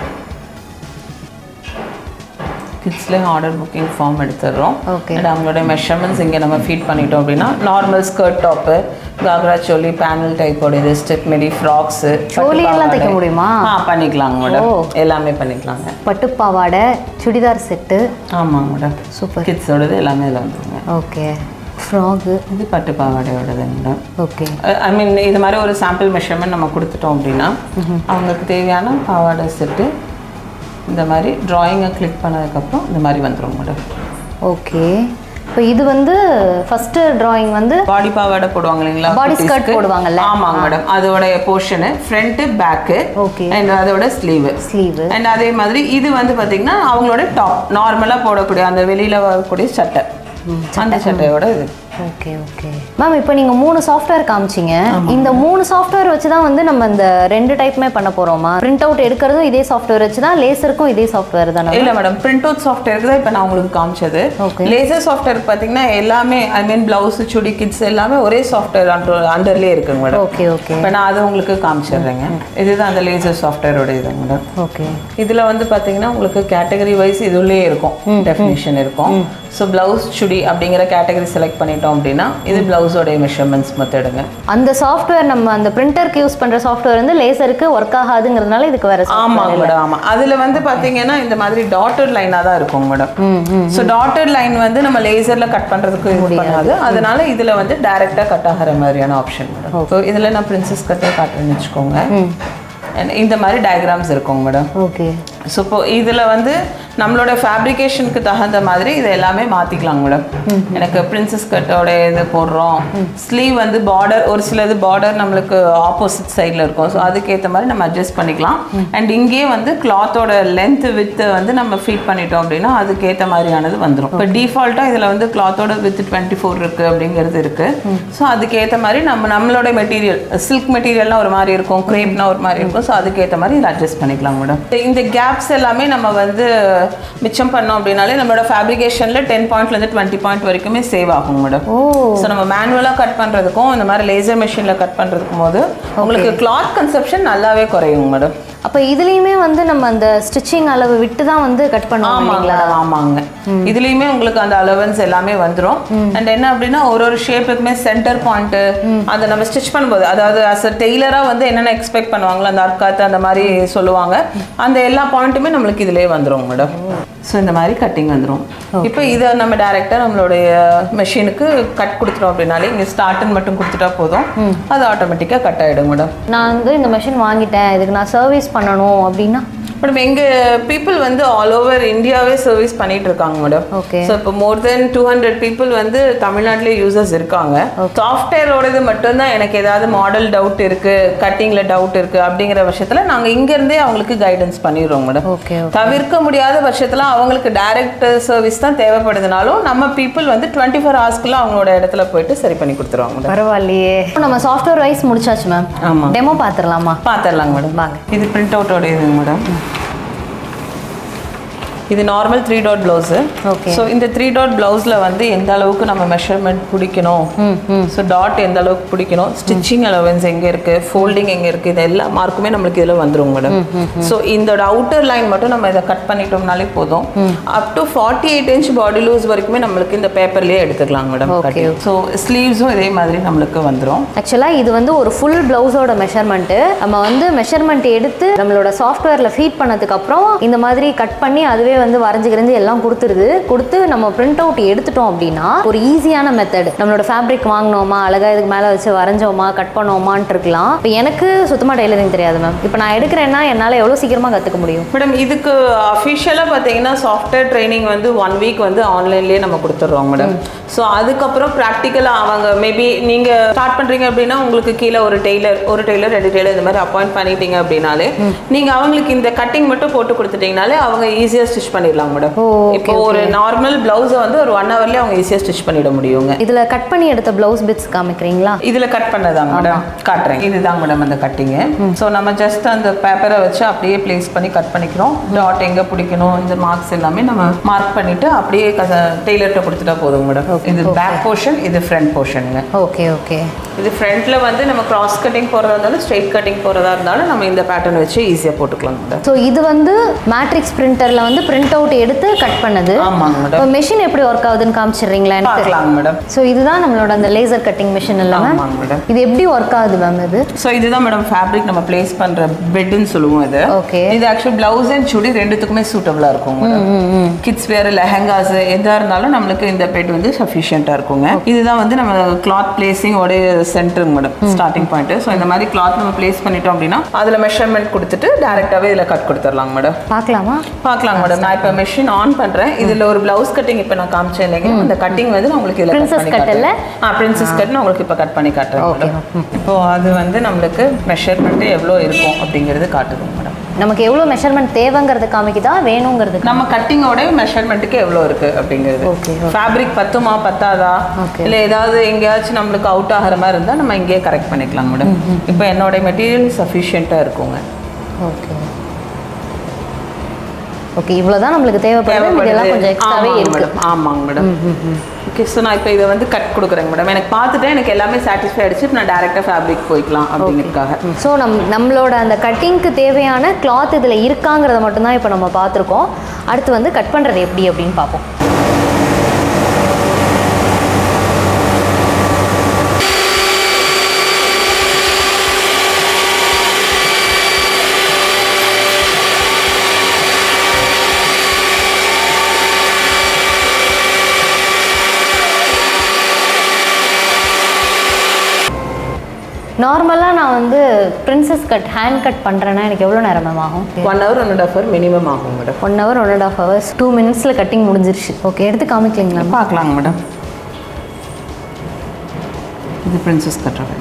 B: கிட்ஸ்லேயும் ஆர்டர் புக்கிங் ஃபார்ம் எடுத்துடுறோம்
A: Okay.
B: அண்ட் அவங்களோட மெஷர்மெண்ட்ஸ் இங்கே நம்ம ஃபீட் பண்ணிட்டோம் அப்படின்னா normal skirt top ghagra choli panel டைப்போட இது ஸ்டெப் மெடி ஃப்ராக்ஸு
A: சோலி எல்லாம் தைக்க முடியுமா?
B: ஆ பண்ணிக்கலாங்க மேடம்
A: ஓ.
B: எல்லாமே பண்ணிக்கலாங்க
A: பட்டு பாவாடை சுடிதார் செட்டு
B: ஆமாங்க மேடம்
A: சூப்பர்
B: கிட்ஸோடது எல்லாமே இதில் வந்துருங்க
A: ஓகே ஃப்ராகு
B: இது பட்டு பாவாடையோடது மேடம்
A: ஓகே
B: ஐ மீன் இது மாதிரி ஒரு சாம்பிள் மெஷர்மெண்ட் நம்ம கொடுத்துட்டோம் அப்படின்னா அவங்களுக்கு தேவையான பாவாடை செட்டு இந்த மாதிரி டிராயிங்கை கிளிக் பண்ணதுக்கப்புறம் இந்த மாதிரி வந்துடும் மேடம்
A: ஓகே இப்போ இது வந்து ஃபர்ஸ்ட் டிராயிங் வந்து
B: பாடி பாவாடை போடுவாங்க இல்லைங்களா
A: Body skirt
B: குட்டீஸ்க்கு?
A: போடுவாங்கல்ல?
B: ஆமாங்க மேடம் அதோட portion front back
A: Okay.
B: And அதோட ஸ்லீவ்
A: ஸ்லீவ்
B: அண்ட் அதே மாதிரி இது வந்து பாத்தீங்கன்னா அவங்களோட டாப் நார்மலா போடக்கூடிய அந்த வெளியில வரக்கூடிய சட்டை அந்த சட்டையோட இது
A: ஓகே ஓகே மேம் இப்போ நீங்க மூணு சாஃப்ட்வேர் காமிச்சீங்க இந்த மூணு சாஃப்ட்வேர் வச்சு தான் வந்து நம்ம இந்த ரெண்டு டைப்புமே பண்ண போறோமா பிரிண்ட் அவுட் எடுக்கிறதும் இதே சாஃப்ட்வேர் வச்சு தான் லேசருக்கும் இதே சாஃப்ட்வேர் தானே
B: இல்ல மேடம் பிரிண்ட் அவுட் சாஃப்ட்வேருக்கு தான் இப்போ நான் உங்களுக்கு காமிச்சது
A: Okay.
B: லேசர் சாஃப்ட்வேர் பாத்தீங்கன்னா எல்லாமே ஐ மீன் பிளவுஸ் சுடி கிட்ஸ் எல்லாமே ஒரே சாஃப்ட்வேர் அண்டர்லேயே இருக்குங்க மேடம்
A: ஓகே ஓகே
B: இப்போ நான் அதை உங்களுக்கு காமிச்சிடுறேங்க இதுதான் அந்த லேசர் சாஃப்ட்வேரோட இது மேடம்
A: ஓகே
B: இதுல வந்து பாத்தீங்கன்னா உங்களுக்கு கேட்டகரி வைஸ் இதுலயே இருக்கும் டெஃபினிஷன் இருக்கும் ஸோ பிளவுஸ் சுடி அப்படிங்கிற கேட்டகரி செலக்ட் பண்ணிட்டோம் அப்படின்னா இது பிளவுஸோடைய மெஷர்மெண்ட்ஸ் மெத்தடுங்க
A: அந்த சாஃப்ட்வேர் நம்ம அந்த பிரிண்டருக்கு யூஸ் பண்ற சாஃப்ட்வேர் வந்து லேசருக்கு ஒர்க் ஆகாதுங்கிறதுனால இதுக்கு வேற software.
B: ஆமாங்க மேடம் ஆமா அதுல வந்து பாத்தீங்கன்னா இந்த மாதிரி டாட்டட் லைனா தான் இருக்கும் மேடம்
A: ம் ம்
B: ஸோ டாட்டட் லைன் வந்து நம்ம லேசர்ல கட் பண்றதுக்கு யூஸ் பண்ணாது அதனால இதுல வந்து டைரக்டா கட் ஆகிற மாதிரியான ஆப்ஷன் மேடம் ஸோ இதுல நான் பிரின்சஸ் கட்டே காட்டுறேன்னு வச்சுக்கோங்க And இந்த மாதிரி டயக்ராம்ஸ் இருக்குங்க மேடம்
A: ஓகே
B: ஸோ இப்போ இதில் வந்து நம்மளோட ஃபேப்ரிகேஷனுக்கு தகுந்த மாதிரி இதை எல்லாமே மாற்றிக்கலாங்க மேடம் எனக்கு பிரின்சஸ் கட்டோட இது போடுறோம் ஸ்லீவ் வந்து பார்டர் ஒரு சிலது பார்டர் நம்மளுக்கு ஆப்போசிட் சைடில் இருக்கும் ஸோ அதுக்கேற்ற மாதிரி நம்ம அட்ஜஸ்ட் பண்ணிக்கலாம் அண்ட் இங்கேயே வந்து கிளாத்தோட லென்த் வித்து வந்து நம்ம ஃபீட் பண்ணிட்டோம் அப்படின்னா அதுக்கேற்ற மாதிரியானது வந்துடும் இப்போ டிஃபால்ட்டாக இதில் வந்து கிளாத்தோட வித் டுவெண்ட்டி ஃபோர் இருக்குது அப்படிங்கிறது இருக்குது ஸோ அதுக்கேற்ற மாதிரி நம்ம நம்மளோட மெட்டீரியல் சில்க் மெட்டீரியல்லாம் ஒரு மாதிரி இருக்கும் கிரேப்னா ஒரு மாதிரி இருக்கும் ஸோ அதுக்கேற்ற மாதிரி இதில் அட்ஜஸ்ட் பண்ணிக்கலாம் மேடம் இந்த கேப்ஸ் எல்லாமே நம்ம வந்து மிச்சம் பண்ணோம் அப்படின்னாலே நம்மளோட ஃபேப்ரிகேஷனில் டென் பாயிண்ட்லேருந்து டுவெண்ட்டி பாயிண்ட் வரைக்குமே சேவ் ஆகும் மேடம்
A: ஓ
B: ஸோ நம்ம மேனுவலாக கட் பண்ணுறதுக்கும் இந்த மாதிரி லேசர் மிஷினில் கட் பண்ணுறதுக்கும் போது உங்களுக்கு கிளாத் கன்செப்ஷன் நல்லாவே குறையும் மேடம்
A: அப்ப இதுலயுமே வந்து நம்ம அந்த ஸ்டிச்சிங் அளவு விட்டு தான் வந்து கட் பண்ணுவோம்
B: ஆமாங்க
A: இல்லைங்களா
B: ஆமாங்க இதுலயுமே உங்களுக்கு அந்த அலவன்ஸ் எல்லாமே வந்துரும் அண்ட் என்ன அப்படின்னா ஒரு ஒரு ஷேப்புக்குமே சென்டர் பாயிண்ட் அதை நம்ம ஸ்டிச் பண்ணும்போது அதாவது அஸ் அ டெய்லரா வந்து என்னென்ன எக்ஸ்பெக்ட் பண்ணுவாங்களோ அந்த அர்க்காத்து அந்த மாதிரி சொல்லுவாங்க அந்த எல்லா பாயிண்ட்டுமே நம்மளுக்கு இதுலயே வந்துரும் மேடம் ஸோ இந்த மாதிரி கட்டிங் வந்துரும் இப்போ இதை நம்ம டைரெக்டாக நம்மளுடைய மெஷினுக்கு கட் கொடுத்துட்டோம் அப்படின்னாலே இங்கே ஸ்டார்ட்னு மட்டும் கொடுத்துட்டா போதும் அது ஆட்டோமேட்டிக்காக கட் ஆகிடும் மேடம்
A: நான் வந்து இந்த மிஷின் வாங்கிட்டேன் இதுக்கு நான் சர்வீஸ் பண்ணணும் அப்படின்னா
B: மேடம் எங்க பீப்புள் வந்து ஆல் ஓவர் இந்தியாவே சர்வீஸ் பண்ணிட்டு இருக்காங்க மேடம்
A: ஓகே
B: ஸோ இப்போ more than two hundred people வந்து தமிழ்நாட்டிலே யூசர்ஸ் இருக்காங்க சாஃப்ட்வேரோடது மட்டும்தான் எனக்கு ஏதாவது மாடல் டவுட் இருக்கு கட்டிங்ல டவுட் இருக்கு அப்படிங்கிற பட்சத்துல நாங்க இங்க இருந்தே அவங்களுக்கு கைடன்ஸ் பண்ணிடுறோம் மேடம்
A: ஓகே
B: தவிர்க்க முடியாத பட்சத்துல அவங்களுக்கு டைரக்ட் சர்வீஸ் தான் தேவைப்படுதுனாலும் நம்ம பீப்புள் வந்து டுவெண்ட்டி ஃபோர் ஹவர்ஸ்க்குள்ள அவங்களோட இடத்துல போயிட்டு சரி பண்ணி கொடுத்துருவாங்க மேடம்
A: பரவாயில்லையே நம்ம சாஃப்ட்வேர் வைஸ் முடிச்சாச்சு மேம்
B: ஆமா
A: டெமோ பார்த்துடலாமா
B: பார்த்துடலாங்க மேடம்
A: வாங்க.
B: இது பிரிண்ட் அவுட்டோட இதுங்க மேடம் இது normal three dot blouse
A: Okay.
B: So இந்த த்ரீ டாட் ப்ளவுஸில் வந்து எந்த அளவுக்கு நம்ம மெஷர்மெண்ட் பிடிக்கணும்
A: ம் ம்
B: ஸோ டாட் எந்த அளவுக்கு பிடிக்கணும் ஸ்டிச்சிங் அலவன்ஸ் எங்கே இருக்குது ஃபோல்டிங் எங்கே இருக்குது இது எல்லா மார்க்குமே நம்மளுக்கு இதில் வந்துரும் மேடம் ஸோ இந்த அவுட்டர் லைன் மட்டும் நம்ம இதை கட் பண்ணிட்டோம்னாலே போதும் up to forty eight inch body loose வரைக்குமே நம்மளுக்கு இந்த பேப்பர்லேயே எடுத்துக்கலாம் மேடம்
A: Okay.
B: கட்டி ஸோ ஸ்லீவ்ஸும் இதே மாதிரி நம்மளுக்கு வந்துரும்
A: ஆக்சுவலாக இது வந்து ஒரு ஃபுல் பிளவுஸோட மெஷர்மெண்ட்டு நம்ம வந்து மெஷர்மெண்ட் எடுத்து நம்மளோட சாஃப்ட்வேரில் ஃபீட் பண்ணதுக்கு அப்புறம் இந்த மாதிரி கட் பண்ணி அதுவே வந்து வரைஞ்சு கிரைஞ்சு எல்லாம் கொடுத்துருது கொடுத்து நம்ம பிரிண்ட் அவுட் எடுத்துட்டோம் அப்படின்னா ஒரு ஈஸியான மெத்தட் நம்மளோட ஃபேப்ரிக் வாங்கினோமா அழகாக இதுக்கு மேலே வச்சு வரைஞ்சோமா கட் பண்ணோமான்ட்டு இருக்கலாம் இப்போ எனக்கு சுத்தமாக டெய்லரிங் தெரியாது மேம் இப்போ நான் எடுக்கிறேன்னா என்னால் எவ்வளோ சீக்கிரமாக கற்றுக்க முடியும்
B: மேடம் இதுக்கு அஃபிஷியலாக பார்த்தீங்கன்னா சாஃப்ட்வேர் ட்ரைனிங் வந்து ஒன் வீக் வந்து ஆன்லைன்லேயே நம்ம கொடுத்துட்றோம் மேடம் ஸோ அதுக்கப்புறம் ப்ராக்டிக்கலாக அவங்க மேபி நீங்கள் ஸ்டார்ட் பண்ணுறீங்க அப்படின்னா உங்களுக்கு கீழே ஒரு டெய்லர் ஒரு டெய்லர் ரெண்டு டெய்லர் இந்த மாதிரி அப்பாயிண்ட் பண்ணிட்டீங்க அப்படின்னாலே நீங்கள் அவங்களுக்கு இந்த கட்டிங் மட்டும் போட்டு கொடுத்துட்டீங்கனாலே அவங்க ஈஸியாக ஸ்டிச் பண்ணிடலாம் மேடம்
A: ஓ,
B: இப்போ ஒரு நார்மல் ப்ளவுஸை வந்து ஒரு ஒன் ஹவர்லேயே அவங்க ஈஸியாக ஸ்டிச் பண்ணிட முடியுங்க
A: இதில் கட் பண்ணி எடுத்த ப்ளவுஸ் பிட்ஸ் காமிக்கிறீங்களா
B: இதுல கட் பண்ணதாங்க மேடம் காட்டுறேன் இதுதாங்க மேடம் அந்த கட்டிங்கு ஸோ நம்ம ஜஸ்ட் அந்த பேப்பரை வச்சு அப்படியே பிளேஸ் பண்ணி கட் பண்ணிக்கிறோம் டாட் எங்க பிடிக்கணும் இந்த மார்க்ஸ் எல்லாமே நம்ம மார்க் பண்ணிட்டு அப்படியே டெய்லர்கிட்ட கொடுத்துட்டா போதுங்க மேடம் இது பேக் போர்ஷன் இது ஃப்ரண்ட் போர்ஷனுங்க
A: ஓகே ஓகே
B: இது ஃப்ரண்ட்ல வந்து நம்ம கிராஸ் கட்டிங் போறதா இருந்தாலும் ஸ்ட்ரெயிட் கட்டிங் போறதா இருந்தாலும் நம்ம இந்த பேட்டர்ன் வச்சு ஈஸியா போட்டுக்கலாம் மேடம்
A: ஸோ இது வந்து மேட்ரிக்ஸ் பிரிண்டரில் வந்து பிரிண்ட் அவுட் எடுத்து கட் பண்ணது
B: ஆமாங்க மேடம்
A: இப்போ மெஷின் எப்படி ஒர்க் ஆகுதுன்னு காமிச்சிடுறீங்களா எனக்கு
B: பார்க்கலாங்க மேடம்
A: ஸோ இதுதான் நம்மளோட அந்த லேசர் கட்டிங் மிஷின் இல்லாமல்
B: ஆமாங்க மேடம்
A: இது எப்படி ஒர்க் ஆகுது மேம் இது
B: ஸோ இதுதான் மேடம் ஃபேப்ரிக் நம்ம பிளேஸ் பண்ற பெட்னு சொல்லுவோம் இது
A: ஓகே
B: இது ஆக்சுவலி பிளவுஸ் அண்ட் சுடி ரெண்டுத்துக்குமே சூட்டபிளா இருக்கும் கிட்ஸ் வேர் லெஹங்காஸ் எதா இருந்தாலும் நம்மளுக்கு இந்த பெட் வந்து சஃபிஷியண்டா இருக்குங்க இதுதான் வந்து நம்ம கிளாத் பிளேசிங் உடைய centre madam starting point so இந்த மாதிரி கிளாத் நம்ம பிளேஸ் பண்ணிட்டோம் அப்படின்னா அதில் மெஷர்மெண்ட் கொடுத்துட்டு டேரெக்டாகவே இதில் கட் கொடுத்துடலாங்க மேடம்
A: பார்க்கலாமா
B: பார்க்கலாம் மேடம் நான் இப்போ மெஷின் ஆன் பண்ணுறேன் இதில் ஒரு ப்ளவுஸ் கட்டிங் இப்போ நான் காமிச்சேன் இல்லைங்க அந்த கட்டிங் வந்து நான் உங்களுக்கு இதில்
A: Princess cut இல்ல?
B: ஆ பிரின்சஸ் கட் நான் உங்களுக்கு இப்போ கட் பண்ணி காட்டுறேன்
A: Okay,
B: மேடம் இப்போ அது வந்து நம்மளுக்கு மெஷர்மெண்ட்டு எவ்வளோ இருக்கும் அப்படிங்கிறது காட்டுதுங்க மேடம்
A: நமக்கு எவ்வளோ மெஷர்மெண்ட் தேவைங்கிறது காமிக்குதா வேணுங்கிறது
B: நம்ம கட்டிங்கோட மெஷர்மெண்ட்டுக்கு எவ்வளோ இருக்கு அப்படிங்கிறது
A: Okay,
B: ஃபேப்ரிக் பத்துமா பத்தாதா
A: Okay.
B: இல்லை ஏதாவது எங்கேயாச்சும் நம்மளுக்கு அவுட் ஆகிற மாதிரி இருந்தால் நம்ம இங்கேயே கரெக்ட் பண்ணிக்கலாம் மேடம் இப்போ என்னோட மெட்டீரியல் சஃபிஷியண்ட்டாக இருக்குங்க
A: ஓகே ஓகே இவ்வளோதான் நம்மளுக்கு தேவைப்படுது இதெல்லாம் கொஞ்சம் எக்ஸ்ட்ராவே
B: ஆமாங்க
A: இருக்கு
B: மேடம் ஆமாங்க மேடம் ஓகே ஸோ நான் இப்போ இதை வந்து கட் கொடுக்குறேங்க மேடம் எனக்கு பார்த்துட்டு எனக்கு எல்லாமே சாட்டிஸ்ஃபை ஆயிடுச்சு இப்போ நான் டேரெக்டாக ஃபேப்ரிக் போய்க்கலாம் அப்படிங்கிறதுக்காக
A: ஸோ நம் நம்மளோட அந்த கட்டிங்க்கு தேவையான கிளாத் இதில் இருக்காங்கிறத மட்டும்தான் இப்போ நம்ம பார்த்துருக்கோம் அடுத்து வந்து கட் பண்ணுறது எப்படி அப்படின்னு பார்ப்போம் நார்மலாக நான் வந்து பிரின்சஸ் கட் ஹேண்ட் கட் பண்ணுறேன்னா எனக்கு எவ்வளோ நேரம் மேம் ஆகும்
B: one hour one and half hour minimum ஆகும் madam
A: one hour one and half hours two மினிட்ஸில் கட்டிங் முடிஞ்சிருச்சு ஓகே எடுத்து காமிக்கலைங்களா
B: பார்க்கலாங்க மேடம் இது பிரின்சஸ் கட்டுறது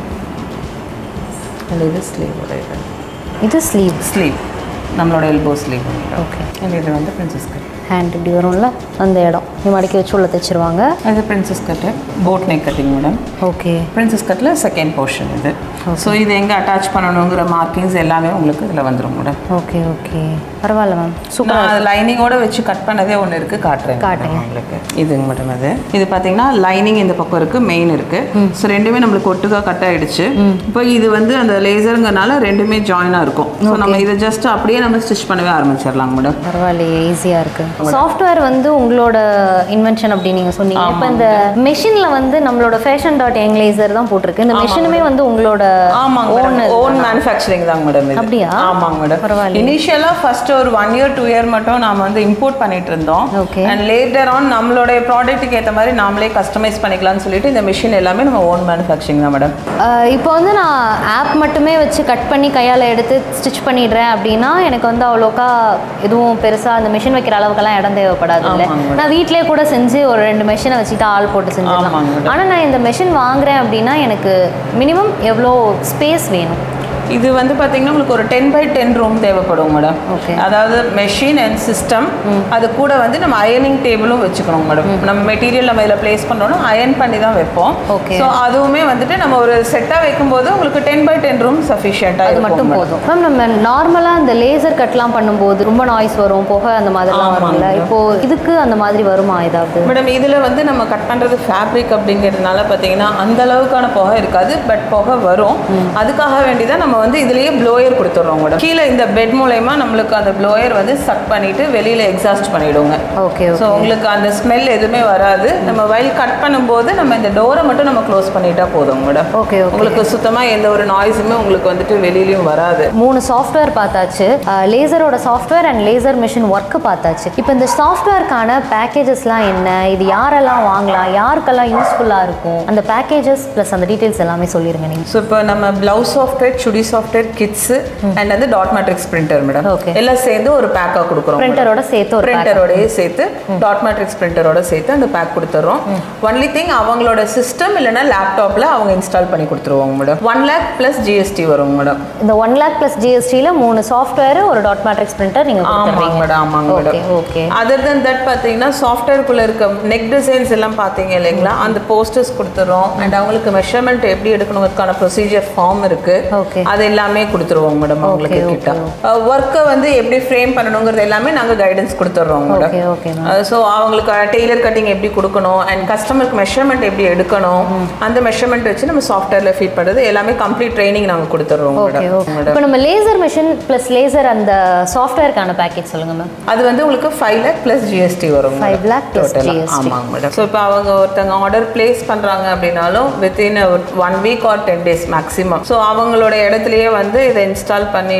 B: இது ஸ்லீவோட இது
A: இது ஸ்லீவ்
B: ஸ்லீவ் நம்மளோட எல்போ ஸ்லீவ்
A: ஓகே
B: இது வந்து பிரின்சஸ் கட்
A: ஹேண்ட் இப்படி வரும்ல அந்த இடம் நீ மடக்கி வச்சு உள்ள தைச்சிருவாங்க
B: இது princess cut boat neck cutting madam
A: okay
B: princess கட்டில் செகண்ட் போர்ஷன் இது ஸோ இது எங்கே அட்டாச் பண்ணணுங்கிற மார்க்கிங்ஸ் எல்லாமே உங்களுக்கு இதில் வந்துடும் மேடம்
A: ஓகே ஓகே பரவாயில்ல மேம் சூப்பர்
B: நான் லைனிங்கோட வச்சு கட் பண்ணதே ஒன்று இருக்குது காட்டுறேன்
A: காட்டுங்க.
B: madam உங்களுக்கு இதுங்க மேடம் அது இது பார்த்தீங்கன்னா லைனிங் இந்த பக்கம் இருக்குது மெயின் இருக்குது ஸோ ரெண்டுமே நம்மளுக்கு ஒட்டுக்கா கட் ஆயிடுச்சு இப்போ இது வந்து அந்த லேசருங்கனால ரெண்டுமே ஜாயினாக இருக்கும் ஸோ நம்ம இதை ஜஸ்ட் அப்படியே நம்ம ஸ்டிச் பண்ணவே ஆரம்பிச்சிடலாங்க மேடம்
A: பரவாயில்லையே ஈஸியாக இருக்கு சாஃப்ட்வேர் வந்து உங்களோட இன்வென்ஷன் அப்படி நீங்கள் சொன்னீங்க இப்போ இந்த மெஷினில் வந்து நம்மளோட ஃபேஷன் டாட் யங் லேசர் தான் போட்டிருக்கு இந்த மெஷினுமே வந்து உங்களோட
B: ஆமாங்க
A: ஓன்
B: மேடம் ஓன் மேனுஃபேக்சரிங் தாங்க மேடம் இது
A: அப்படியா?
B: ஆமாங்க மேடம்
A: பரவாயில்லையே.
B: இனிஷியலாக ஃபர்ஸ்ட் ஒரு ஒன் இயர் டூ இயர் மட்டும் நாம வந்து இம்போர்ட் பண்ணிட்டு இருந்தோம்
A: Okay.
B: அண்ட் லேட்டர் ஆன் நம்மளுடைய ப்ராடக்ட்டுக்கு ஏற்ற மாதிரி நாமளே கஸ்டமைஸ் பண்ணிக்கலாம்னு சொல்லிட்டு இந்த மிஷின் எல்லாமே நம்ம ஓன் மேனுஃபேக்சரிங் தான் மேடம்
A: இப்போ வந்து நான் ஆப் மட்டுமே வச்சு கட் பண்ணி கையால் எடுத்து ஸ்டிச் பண்ணிடுறேன் அப்படின்னா எனக்கு வந்து அவ்வளோக்கா எதுவும் பெருசாக அந்த மிஷின் வைக்கிற அளவுக்கெல்லாம் இடம் தேவைப்படாது இல்லை
B: ஆமாங்க.
A: நான் வீட்டிலேயே கூட செஞ்சு ஒரு ரெண்டு மெஷினை வச்சுட்டு ஆள் போட்டு செஞ்சிடலாம்
B: ஆமாங்க.
A: ஆனால் நான் இந்த மெஷின் வாங்குறேன் அப்படின்னா எனக்கு மினிமம் எவ்வளோ ஸ்பேஸ் வேணும்
B: இது வந்து பார்த்தீங்கன்னா உங்களுக்கு ஒரு டென் பை டென் ரூம் தேவைப்படும் மேடம்
A: Okay.
B: அதாவது மெஷின் அண்ட் சிஸ்டம் அது கூட வந்து நம்ம அயனிங் டேபிளும் வச்சுக்கணும் மேடம் நம்ம மெட்டீரியல் நம்ம இதில் ப்ளேஸ் பண்ணோம்னா அயன் பண்ணி தான் வைப்போம்
A: Okay.
B: ஸோ அதுவுமே வந்துட்டு நம்ம ஒரு செட்டாக வைக்கும்போது உங்களுக்கு டென் பை டென் ரூம் சஃபிஷியண்ட்டாக
A: அது மட்டும் போதும் மேம் நம்ம நார்மலாக இந்த லேசர் கட்லாம் பண்ணும்போது ரொம்ப நாய்ஸ் வரும் புகை அந்த மாதிரிலாம்
B: ஆமாங்க.
A: வரும்ல இப்போ இதுக்கு அந்த மாதிரி வருமா ஏதாவது
B: மேடம் இதில் வந்து நம்ம கட் பண்ணுறது ஃபேப்ரிக் அப்படிங்கிறதுனால பார்த்தீங்கன்னா அந்த அளவுக்கான புகை இருக்காது பட் புகை வரும் அதுக்காக வேண்டி தான் நம்ம வந்து இதுலேயே ப்ளோயர் கொடுத்துட்றோம் மேடம் கீழே இந்த பெட் மூலயமா நம்மளுக்கு அந்த ப்ளோயர் வந்து சக் பண்ணிட்டு வெளியில் எக்ஸாஸ்ட் பண்ணிவிடுங்க
A: ஓகே
B: ஸோ உங்களுக்கு அந்த ஸ்மெல் எதுவுமே வராது நம்ம வயல் கட் பண்ணும்போது நம்ம இந்த டோரை மட்டும் நம்ம க்ளோஸ் பண்ணிட்டா போதும் மேடம்
A: ஓகே ஓகே
B: உங்களுக்கு சுத்தமாக எந்த ஒரு நாய்ஸுமே உங்களுக்கு வந்துட்டு வெளியிலயும் வராது
A: மூணு சாஃப்ட்வேர் பார்த்தாச்சு லேசரோட software and laser machine work பார்த்தாச்சு இப்போ இந்த சாஃப்ட்வேர்க்கான பேக்கேஜஸ்லாம் என்ன இது யாரெல்லாம் வாங்கலாம் யாருக்கெல்லாம் யூஸ்ஃபுல்லாக இருக்கும் அந்த பேக்கேஜஸ் ப்ளஸ் அந்த டீட்டெயில்ஸ் எல்லாமே சொல்லிருங்க நீங்கள்
B: ஸோ இப்போ நம்ம blouse software chudi software kids and வந்து dot matrix printer madam
A: Okay.
B: எல்லாம் சேர்ந்து ஒரு பேக்காக கொடுக்குறோம்
A: பிரிண்டரோட சேர்த்து ஒரு pack.
B: பிரிண்டரோடய சேர்த்து டாட் மேட்ரிக்ஸ் பிரிண்டரோட சேர்த்து அந்த பேக் கொடுத்துட்றோம் ஒன்லி திங் அவங்களோட சிஸ்டம் இல்லைன்னா லேப்டாப்ல அவங்க இன்ஸ்டால் பண்ணி கொடுத்துருவாங்க madam one lakh plus GST வரும் மேடம்
A: இந்த ஒன் லேக் ப்ளஸ் ஜிஎஸ்டியில் மூணு சாஃப்ட்வேர் ஒரு டாட் மேட்ரிக்ஸ் பிரிண்டர் நீங்கள்
B: ஆமாங்க
A: கொடுத்துருவீங்க
B: மேடம் ஆமாங்க
A: okay
B: madam
A: okay
B: other than that பார்த்தீங்கன்னா சாஃப்ட்வேருக்குள்ள இருக்க நெக் டிசைன்ஸ் எல்லாம் பார்த்தீங்க இல்லைங்களா அந்த போஸ்டர்ஸ் கொடுத்துறோம் அண்ட் அவங்களுக்கு மெஷர்மெண்ட் எப்படி எடுக்கணுங்கிறதுக்கான ப்ரொசீஜர் ஃபார்ம் இருக்கு
A: ஓகே
B: அது எல்லாமே கொடுத்துருவோம் மேடம் அவங்களுக்கு
A: Okay,
B: கிட்ட ஒர்க்கை வந்து எப்படி ஃப்ரேம் பண்ணணுங்கிறது எல்லாமே நாங்கள் கைடன்ஸ் கொடுத்துட்றோம் madam
A: okay okay ma'am
B: so அவங்களுக்கு டெய்லர் கட்டிங் எப்படி கொடுக்கணும் அண்ட் கஸ்டமருக்கு மெஷர்மெண்ட் எப்படி எடுக்கணும் அந்த மெஷர்மெண்ட் வச்சு நம்ம சாஃப்ட்வேரில் ஃபீட் பண்ணுறது எல்லாமே கம்ப்ளீட் ட்ரைனிங் நாங்கள் கொடுத்துட்றோம்
A: ஓகே
B: மேடம்
A: ஓகே இப்போ நம்ம லேசர் மிஷின் ப்ளஸ் லேசர் அந்த சாஃப்ட்வேருக்கான பேக்கேஜ் சொல்லுங்கள் மேம்
B: அது வந்து உங்களுக்கு ஃபைவ் லேக் ப்ளஸ் ஜிஎஸ்டி வரும்
A: ஃபைவ் லேக் ப்ளஸ்
B: Total-ஆ.
A: ஜிஎஸ்டி
B: ஆமாங்க மேடம் ஸோ இப்போ அவங்க ஒருத்தங்க ஆர்டர் பிளேஸ் பண்ணுறாங்க அப்படின்னாலும் within one week or ten days maximum so அவங்களோட இடத்துலயே வந்து இதை இன்ஸ்டால் பண்ணிட்டு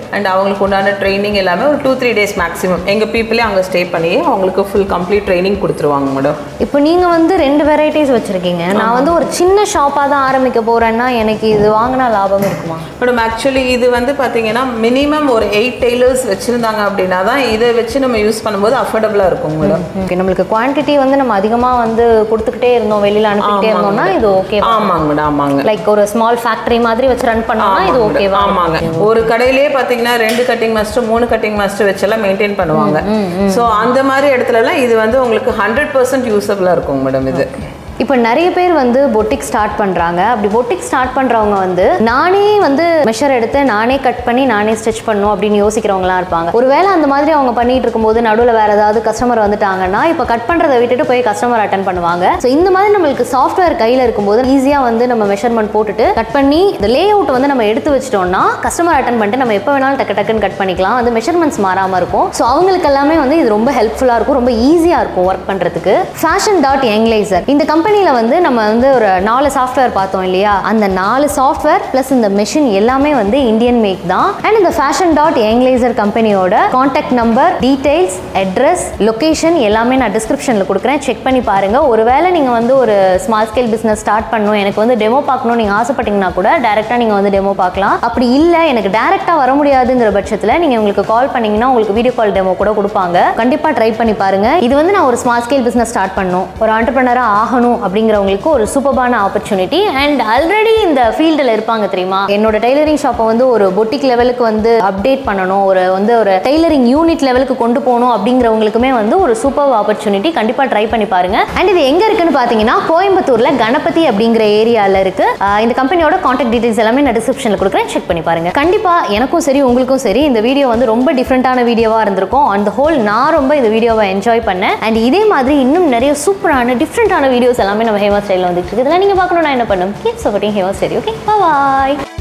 B: அண்ட் அவங்களுக்கு உண்டான ட்ரைனிங் எல்லாமே ஒரு டூ த்ரீ டேஸ் மேக்ஸிமம் எங்கள் பீப்புளே அங்கே ஸ்டே பண்ணி அவங்களுக்கு ஃபுல் கம்ப்ளீட் ட்ரைனிங் கொடுத்துருவாங்க மேடம்
A: இப்போ நீங்க வந்து ரெண்டு வெரைட்டிஸ் வச்சிருக்கீங்க நான் வந்து ஒரு சின்ன ஷாப்பாக தான் ஆரம்பிக்க போறேன்னா எனக்கு இது வாங்கினா லாபம் இருக்குமா
B: மேடம் ஆக்சுவலி இது வந்து பார்த்தீங்கன்னா மினிமம் ஒரு எயிட் டெய்லர்ஸ் வச்சுருந்தாங்க அப்படின்னா தான் இதை வச்சு நம்ம யூஸ் பண்ணும்போது அஃபோர்டபுளாக இருக்கும் மேடம்
A: ஓகே நம்மளுக்கு குவான்டிட்டி வந்து நம்ம அதிகமா வந்து கொடுத்துக்கிட்டே இருந்தோம் வெளியில அனுப்பிக்கிட்டே இருந்தோம்னா இது ஓகே
B: ஆமாங்க மேடம் ஆமாங்க
A: லைக் ஒரு ஸ்மால் ஃபேக்டரி மாதிரி வச்சு ரன் பண்ணோம்னா இது
B: ஆமாங்க
A: ஓகேவா
B: ஆமாங்க ஒரு கடையிலேயே பாத்தீங்கன்னா ரெண்டு கட்டிங் மாஸ்டர் மூணு கட்டிங் மாஸ்டர் வச்செல்லாம் மெயின்டைன் பண்ணுவாங்க சோ அந்த மாதிரி இடத்துலலாம் இது வந்து உங்களுக்கு ஹண்ட்ரட் பர்சன்ட் யூஸபிளா இருக்கும் மேடம் இது
A: இப்போ நிறைய பேர் வந்து பொட்டிக் ஸ்டார்ட் பண்றாங்க அப்படி பொட்டிக் ஸ்டார்ட் பண்றவங்க வந்து நானே வந்து மெஷர் எடுத்து நானே கட் பண்ணி நானே ஸ்டிச் பண்ணும் அப்படின்னு யோசிக்கிறவங்களா இருப்பாங்க ஒருவேளை அந்த மாதிரி அவங்க பண்ணிட்டு இருக்கும்போது நடுவில் வேற ஏதாவது கஸ்டமர் வந்துட்டாங்கன்னா இப்போ கட் பண்றதை விட்டுட்டு போய் கஸ்டமர் அட்டன் பண்ணுவாங்க ஸோ இந்த மாதிரி நம்மளுக்கு சாஃப்ட்வேர் கையில் இருக்கும்போது ஈஸியாக வந்து நம்ம மெஷர்மெண்ட் போட்டுட்டு கட் பண்ணி இந்த லே அவுட் வந்து நம்ம எடுத்து வச்சிட்டோம்னா கஸ்டமர் அட்டன் பண்ணிட்டு நம்ம எப்போ வேணாலும் டக்கு டக்குன்னு கட் பண்ணிக்கலாம் வந்து மெஷர்மெண்ட்ஸ் மாறாமல் இருக்கும் ஸோ அவங்களுக்கு எல்லாமே வந்து இது ரொம்ப ஹெல்ப்ஃபுல்லாக இருக்கும் ரொம்ப ஈஸியாக இருக்கும் ஒர்க் பண்ணுறதுக்கு ஃபேஷன் டாட் எங்லைசர் இந்த கம்பெனியில் வந்து நம்ம வந்து ஒரு நாலு சாஃப்ட்வேர் பார்த்தோம் இல்லையா அந்த நாலு சாஃப்ட்வேர் ப்ளஸ் இந்த மெஷின் எல்லாமே வந்து இந்தியன் மேக் தான் அண்ட் இந்த ஃபேஷன் டாட் எங்லைசர் கம்பெனியோட contact number details address location எல்லாமே நான் டிஸ்கிரிப்ஷனில் கொடுக்குறேன் செக் பண்ணி பாருங்க ஒருவேளை நீங்கள் வந்து ஒரு ஸ்மால் ஸ்கேல் பிஸ்னஸ் ஸ்டார்ட் பண்ணணும் எனக்கு வந்து டெமோ பார்க்கணும் நீங்கள் ஆசைப்பட்டீங்கன்னா கூட டேரெக்டாக நீங்கள் வந்து டெமோ பார்க்கலாம் அப்படி இல்லை எனக்கு டேரெக்டாக வர முடியாதுங்கிற பட்சத்தில் நீங்கள் உங்களுக்கு கால் பண்ணீங்கன்னா உங்களுக்கு வீடியோ கால் டெமோ கூட கொடுப்பாங்க கண்டிப்பாக ட்ரை பண்ணி பாருங்க இது வந்து நான் ஒரு ஸ்மால் ஸ்கேல் பிஸ்னஸ் ஸ்டார்ட் பண்ணணும் ஒரு ஆண்டர்பனராக ஆகணும் அப்படிங்கிறவங்களுக்கு ஒரு சூப்பர்பான ஆப்பர்ச்சுனிட்டி அண்ட் ஆல்ரெடி இந்த ஃபீல்டில் இருப்பாங்க தெரியுமா என்னோட டெய்லரிங் ஷாப்பை வந்து ஒரு பொட்டிக் லெவலுக்கு வந்து அப்டேட் பண்ணணும் ஒரு வந்து ஒரு டெய்லரிங் யூனிட் லெவலுக்கு கொண்டு போகணும் அப்படிங்கிறவங்களுக்குமே வந்து ஒரு சூப்பர் ஆப்பர்ச்சுனிட்டி கண்டிப்பாக ட்ரை பண்ணி பாருங்க அண்ட் இது எங்க இருக்குன்னு பார்த்தீங்கன்னா கோயம்புத்தூர்ல கணபதி அப்படிங்கிற ஏரியாவில் இருக்கு ஆஹ் இந்த கம்பெனியோட காண்டாக்ட் டீடைல்ஸ் எல்லாமே நான் டிஸ்கிரிப்ஷனில் கொடுக்குறேன் செக் பண்ணி பாருங்க கண்டிப்பா எனக்கும் சரி உங்களுக்கும் சரி இந்த வீடியோ வந்து ரொம்ப டிஃப்ரெண்டான வீடியோவா இருந்திருக்கும் ஆன் த ஹோல் நான் ரொம்ப இந்த வீடியோவை என்ஜாய் பண்ணேன் அண்ட் இதே மாதிரி இன்னும் நிறைய சூப்பரான டிஃப்ரெண்டான வீடியோஸ் எல்லாமே நம்ம ஹேமா ஸ்டைலில் வந்துட்டு இருக்கு இதெல்லாம் நீங்க பார்க்கணும்னா என்ன பண்ணும் keep supporting Hema style okay பாய்